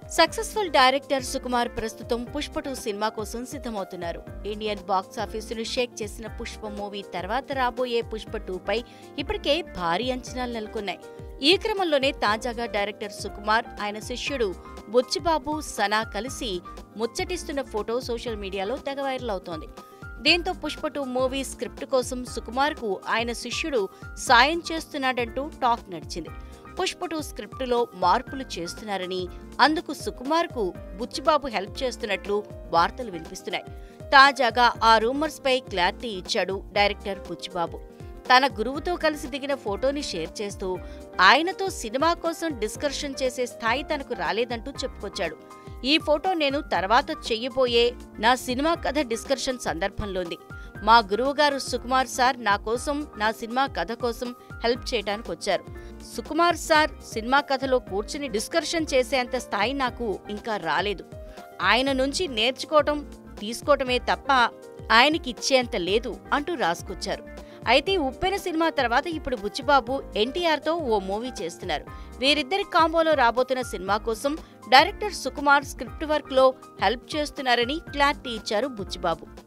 successful director Sukumar ప్రస్తుతం Pushpa two cinema కోసం సిద్ధమవుతున్నారు ఇండియన్ బాక్స్ ఆఫీసును షేక్ చేసిన పుష్ప మూవీ తర్వాత రాబోయే పుష్ప టూపై ఇప్పటికే భారీ అంచనాలు నెలకొన్నాయి ఈ క్రమంలోనే తాజాగా డైరెక్టర్ సుకుమార్ ఆయన శిష్యుడు బుచ్చిబాబు సనా కలిసి ముచ్చటిస్తున్న ఫోటో సోషల్ మీడియాలో తెగ వైరల్ అవుతోంది దీంతో పుష్ప టూ మూవీ స్క్రిప్ట్ కోసం సుకుమార్కు ఆయన శిష్యుడు సాయం చేస్తున్నాడంటూ టాక్ నడిచింది పుష్ప టూ స్క్రిప్టులో మార్పులు చేస్తున్నారని అందుకు సుకుమార్కు బుచ్చిబాబు హెల్ప్ చేస్తున్నట్లు వార్తలు వినిపిస్తున్నాయి తాజాగా ఆ రూమర్స్ పై క్లారిటీ ఇచ్చాడు డైరెక్టర్ బుచ్చిబాబు తన గురువుతో కలిసి దిగిన ఫోటోని షేర్ చేస్తూ ఆయనతో సినిమా కోసం డిస్కషన్ చేసే స్థాయి తనకు రాలేదంటూ చెప్పుకొచ్చాడు ఈ ఫోటో నేను తర్వాత చెయ్యబోయే నా సినిమా కథ డిస్కషన్ సందర్భంలోంది మా గురువుగారు సుకుమార్ సార్ నా కోసం నా సినిమా కథ కోసం హెల్ప్ చేయడానికి వచ్చారు సుకుమార్ సార్ సినిమా కథలో కూర్చుని డిస్కషన్ చేసేంత స్థాయి నాకు ఇంకా రాలేదు ఆయన నుంచి నేర్చుకోవటం తీసుకోవటమే తప్ప ఆయనకి ఇచ్చేంత లేదు అంటూ రాసుకొచ్చారు అయితే ఉప్పెన సినిమా తర్వాత ఇప్పుడు బుచ్చిబాబు ఎన్టీఆర్తో ఓ మూవీ చేస్తున్నారు వీరిద్దరి కాంబోలో రాబోతున్న సినిమా కోసం డైరెక్టర్ సుకుమార్ స్క్రిప్ట్ వర్క్ లో హెల్ప్ చేస్తున్నారని క్లారిటీ ఇచ్చారు బుచ్చిబాబు